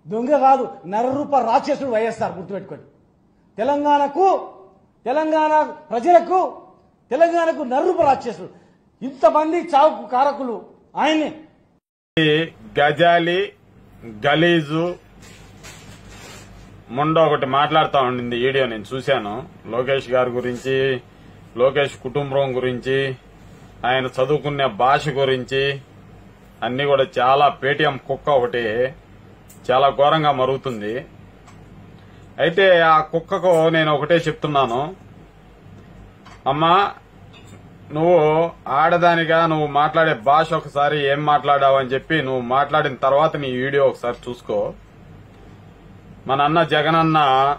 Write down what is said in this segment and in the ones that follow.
దొంగ కాదు నరరూప రాక్షసుడు వైఎస్ఆర్ గుర్తుపెట్టుకోండి తెలంగాణకు తెలంగాణ ప్రజలకు తెలంగాణకు నరరూప రాక్షసుడు ఇంతమంది చావుకు కారకులు ఆయనే ఈ గజాలి గలీజు ముండ ఒకటి మాట్లాడుతూ ఉండింది వీడియో నేను చూశాను లోకేష్ గారి గురించి లోకేష్ కుటుంబం గురించి ఆయన చదువుకునే భాష గురించి అన్ని కూడా చాలా పేటిఎం కుక్క ఒకటి చాలా ఘోరంగా మరుగుతుంది అయితే ఆ కుక్కకు నేను ఒకటే చెప్తున్నాను అమ్మా నువ్వు ఆడదానిగా నువ్వు మాట్లాడే భాష ఒకసారి ఏం మాట్లాడావు అని చెప్పి నువ్వు మాట్లాడిన తర్వాత నీ వీడియో ఒకసారి చూసుకో మన అన్న జగనన్న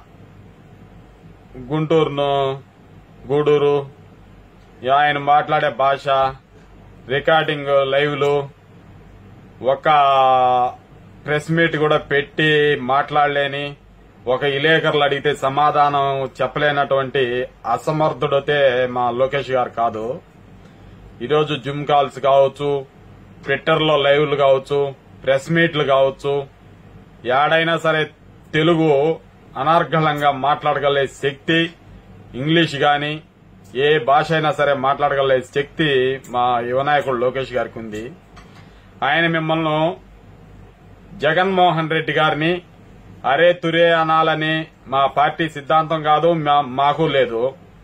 గుంటూరును గూడూరు ఆయన మాట్లాడే భాష రికార్డింగ్ లైవ్లు ఒక ప్రెస్ మీట్ కూడా పెట్టి మాట్లాడలేని ఒక విలేకరులు అడిగితే సమాధానం చెప్పలేనటువంటి అసమర్థుడైతే మా లోకేష్ గారు కాదు ఈరోజు జిమ్ కాల్స్ కావచ్చు ట్విట్టర్లో లైవ్లు కావచ్చు ప్రెస్ మీట్లు కావచ్చు ఏడైనా సరే తెలుగు అనర్గళంగా మాట్లాడగలే శక్తి ఇంగ్లీష్ గాని ఏ భాష అయినా సరే మాట్లాడగలే శక్తి మా యువనాయకుడు లోకేష్ గారికి ఉంది ఆయన మిమ్మల్ని జగన్మోహన్ రెడ్డి గారిని అరే తురే అనాలని మా పార్టీ సిద్ధాంతం కాదు మా- మాకు లేదు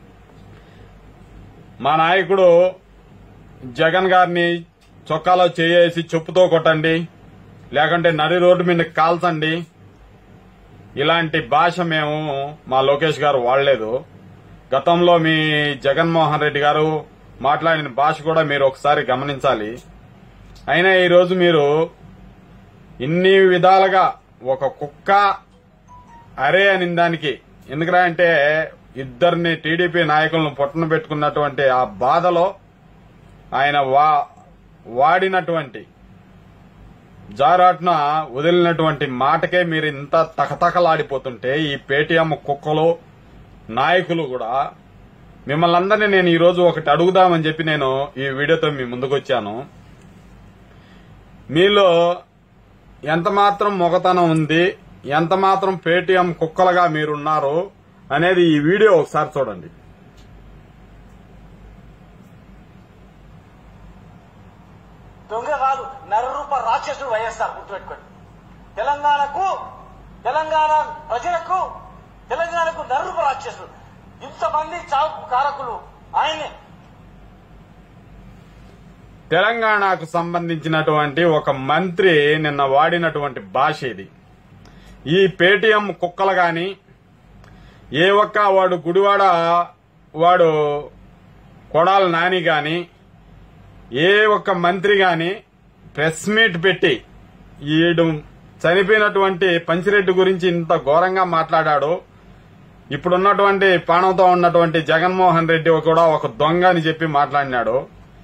మా నాయకుడు జగన్ గారిని చొక్కాలో చేయేసి చెప్పుతో కొట్టండి లేకుంటే నడి రోడ్డు మీద కాల్చండి ఇలాంటి భాష మేము మా లోకేష్ గారు వాడలేదు గతంలో మీ జగన్మోహన్ రెడ్డి గారు మాట్లాడిన భాష కూడా మీరు ఒకసారి గమనించాలి అయినా ఈరోజు మీరు ఇన్ని విధాలుగా ఒక కుక్క అరే అని దానికి ఎందుకురా అంటే ఇద్దరిని టీడీపీ నాయకులను పొట్టన పెట్టుకున్నటువంటి ఆ బాధలో ఆయన వా వాడినటువంటి జారాట్న వదిలినటువంటి మాటకే మీరు ఇంత తకతకలాడిపోతుంటే ఈ పేటీఎం కుక్కలు నాయకులు కూడా మిమ్మల్ని అందరినీ నేను ఈ రోజు ఒకటి అడుగుదామని చెప్పి నేను ఈ వీడియోతో మీ ముందుకు వచ్చాను మీలో ఎంత మాత్రం మొగతనం ఉంది ఎంత మాత్రం పేటీఎం కుక్కలుగా మీరున్నారు అనేది ఈ వీడియో ఒకసారి చూడండి దొంగ కాదు నరరూప రాక్షసుడు వైఎస్ఆర్ గుర్తుపెట్టుకోండి తెలంగాణకు తెలంగాణ ప్రజలకు తెలంగాణకు నరరూప రాక్షసుడు ఇంతమంది చావుకు కారకులు ఆయనే తెలంగాణకు సంబంధించినటువంటి ఒక మంత్రి నిన్న వాడినటువంటి భాష ఇది ఈ పేటీఎం కుక్కలు గాని ఏ ఒక్క వాడు గుడివాడ వాడు కొడాల నాని గాని ఏ ఒక్క మంత్రి గాని ప్రెస్ మీట్ పెట్టి ఈడు చనిపోయినటువంటి పంచిరెడ్డి గురించి ఇంత ఘోరంగా మాట్లాడాడు ఇప్పుడున్నటువంటి పాణంతో ఉన్నటువంటి జగన్మోహన్ రెడ్డి కూడా ఒక దొంగ అని చెప్పి మాట్లాడినాడు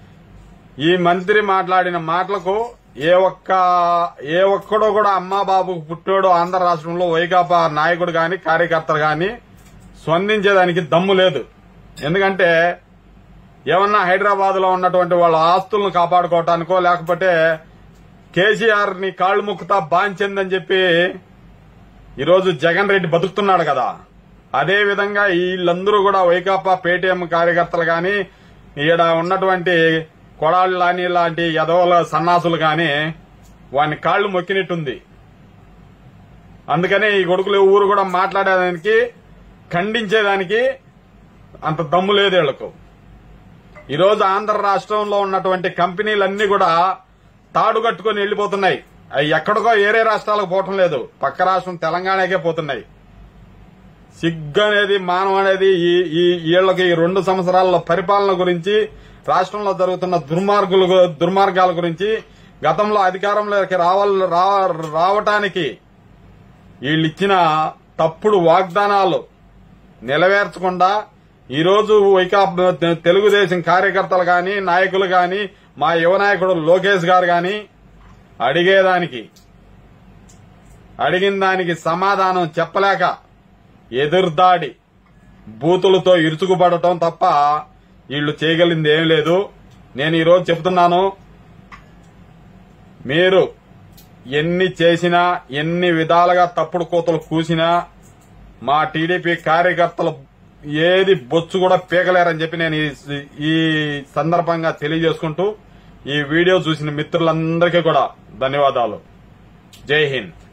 ఈ మంత్రి మాట్లాడిన మాటలకు ఏ ఒక్క ఏ ఒక్కడో కూడా అమ్మా బాబుకు పుట్టాడు ఆంధ్ర రాష్ట్రంలో వైకాపా నాయకుడు గాని కార్యకర్తలు గాని స్పందించేదానికి దమ్ము లేదు ఎందుకంటే ఏమన్నా హైదరాబాద్ లో ఉన్నటువంటి వాళ్ళ ఆస్తులను కాపాడుకోవటానికో లేకపోతే కేసీఆర్ ని కాళ్ళు ముక్కుతా బాంచిందని చెప్పి ఈరోజు జగన్ రెడ్డి బతుకుతున్నాడు కదా అదే విధంగా వీళ్ళందరూ కూడా వైకాపా పేటీఎం కార్యకర్తలు గాని ఈడ ఉన్నటువంటి కొడాళ్ళు లాని లాంటి యదవుల సన్నాసులు గాని వాని కాళ్ళు మొక్కినట్టుంది అందుకనే ఈ కొడుకులు ఊరు కూడా మాట్లాడేదానికి ఖండించేదానికి అంత దమ్ము లేదు వీళ్లకు ఈరోజు ఆంధ్ర రాష్ట్రంలో ఉన్నటువంటి కంపెనీలన్నీ కూడా తాడు కట్టుకుని వెళ్లిపోతున్నాయి అవి ఎక్కడికో ఏరే రాష్ట్రాలకు పోవటం లేదు పక్క రాష్ట్రం తెలంగాణకే పోతున్నాయి సిగ్గు అనేది మానవ అనేది ఈ ఈ వీళ్ళకి ఈ రెండు సంవత్సరాల పరిపాలన గురించి రాష్ట్రంలో జరుగుతున్న దుర్మార్గులు దుర్మార్గాల గురించి గతంలో అధికారంలోకి రావాల రా- రావటానికి వీళ్ళు ఇచ్చిన తప్పుడు వాగ్దానాలు నెరవేర్చకుండా ఈరోజు వైకాపా తెలుగుదేశం కార్యకర్తలు గాని నాయకులు గాని మా యువ నాయకుడు లోకేష్ గారు గాని అడిగేదానికి అడిగిన దానికి సమాధానం చెప్పలేక ఎదురుదాడి బూతులతో ఇరుచుకుపడటం తప్ప వీళ్ళు చేయగలిగింది ఏం లేదు నేను ఈరోజు చెప్తున్నాను మీరు ఎన్ని చేసినా ఎన్ని విధాలుగా తప్పుడు కోతలు కూసినా మా టీడీపీ కార్యకర్తలు ఏది బొచ్చు కూడా పీకలేరని చెప్పి నేను ఈ- ఈ సందర్భంగా తెలియజేసుకుంటూ ఈ వీడియో చూసిన మిత్రులందరికీ కూడా ధన్యవాదాలు జై హింద్